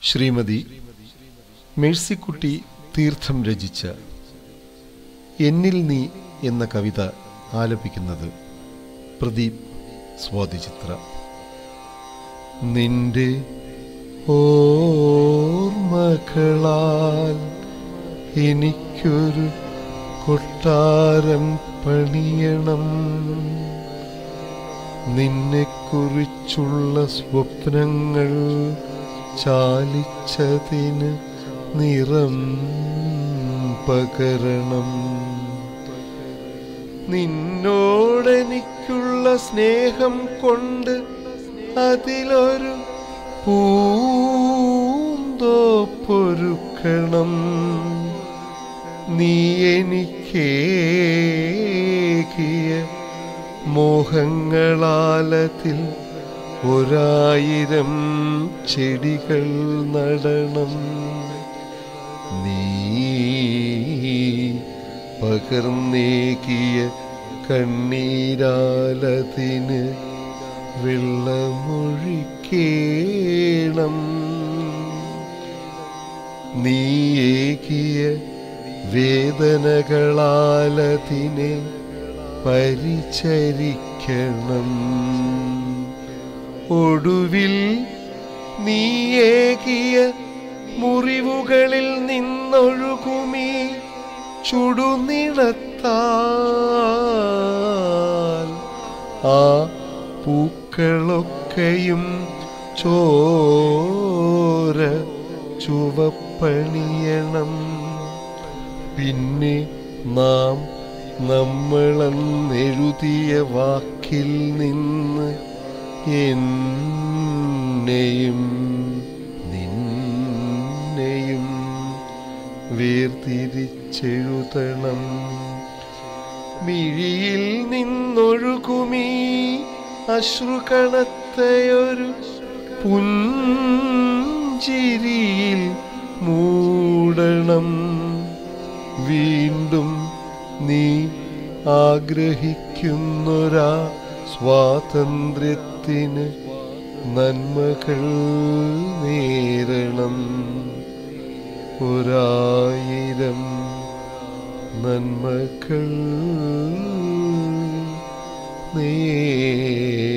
ശ്രീമതി മേഴ്സിക്കുട്ടി തീർത്ഥം രചിച്ച എന്നിൽ നീ എന്ന കവിത ആലപിക്കുന്നത് പ്രദീപ് സ്വാതിചിത്ര നിന്റെ ഓർമ്മകളാൽ എനിക്കൊരു കൊട്ടാരം പണിയണം നിന്നെക്കുറിച്ചുള്ള സ്വപ്നങ്ങൾ ചാലിച്ചതിന് നിറം പകരണം നിന്നോടെനിക്കുള്ള സ്നേഹം കൊണ്ട് അതിലൊരു പൂന്തോപ്പൊരുക്കണം നീ എനിക്കേകിയ മോഹങ്ങളാലത്തിൽ ഒരായിരം ചെടികൾ നടണം നീ പകർന്നേകിയ കണ്ണീരാലതിന് വെള്ളമൊഴിക്കേണം നീയേകിയ വേദനകളാലതിനെ പരിചരിക്കണം ഒടുവിൽ നീയേകിയ മുറിവുകളിൽ നിന്നൊഴുകുമീ ചുടുനിണത്താൽ ആ പൂക്കളൊക്കെയും ചോര ചുവപ്പണിയണം പിന്നെ നാം നമ്മളെന്നെഴുതിയ വാക്കിൽ നിന്ന് എന്നെയും നിന്നെയും വേർതിരിച്ചെഴുതണം മിഴിയിൽ നിന്നൊഴുകുമീ അശ്രുകണത്തെയൊരു പുഞ്ചിരിയിൽ മൂടണം വീണ്ടും നീ ആഗ്രഹിക്കുന്നൊരാ സ്വാതന്ത്ര്യത്തിന് നന്മകൾ നേരണം ഒരായിരം നന്മകൾ നേരണം